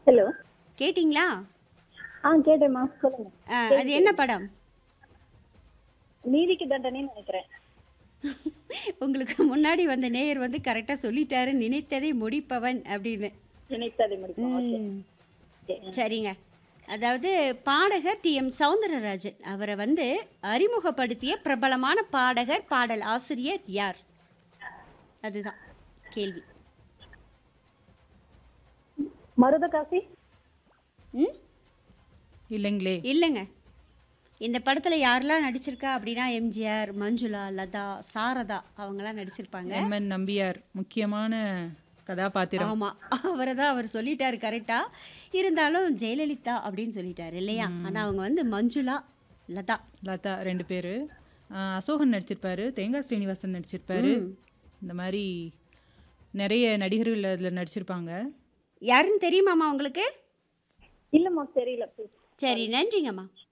Hello கேட்டிங்களா ஆ கேட்டேம்மா சொல்லுங்க ஆ, அது என்ன படம் நீதிக்கு தண்டனைன்னு நினைக்கிறேன் உங்களுக்கு முன்னாடி வந்த நேயர் வந்து கரெக்டாக சொல்லிட்டாரு நினைத்ததை முடிப்பவன் அப்படின்னு நினைத்ததை முடிப்போம் ஓகே ம். ஓகே. சரிங்க அதாவது பாடகர் டி எம் சவுந்தரராஜன் அவரை வந்து அறிமுகப்படுத்திய பிரபலமான பாடகர் பாடல் ஆசிரியர் யார் அதுதான் கேள்வி மருதகாசி ம் இல்லைங்களே இல்லைங்க இந்த படத்தில் யாரெல்லாம் நடிச்சிருக்கா அப்படின்னா எம்ஜிஆர் மஞ்சுளா லதா சாரதா அவங்கெல்லாம் நடிச்சிருப்பாங்க எம் என் நம்பியார் முக்கியமான கதாபாத்திரம் ஆமாம் அவரை தான் அவர் சொல்லிட்டாரு கரெக்டா இருந்தாலும் ஜெயலலிதா அப்படின்னு சொல்லிட்டாரு இல்லையா ஆனால் அவங்க வந்து மஞ்சுளா லதா லதா ரெண்டு பேர் அசோகன் நடிச்சிருப்பாரு தேங்காய் ஸ்ரீனிவாசன் நடிச்சிருப்பாரு ம். இந்த மாதிரி நிறைய நடிகர்கள் அதில் நடிச்சிருப்பாங்க யாருன்னு தெரியுமாம்மா உங்களுக்கு இல்லம்மா தெரியல please. சரி நன்றிங்கம்மா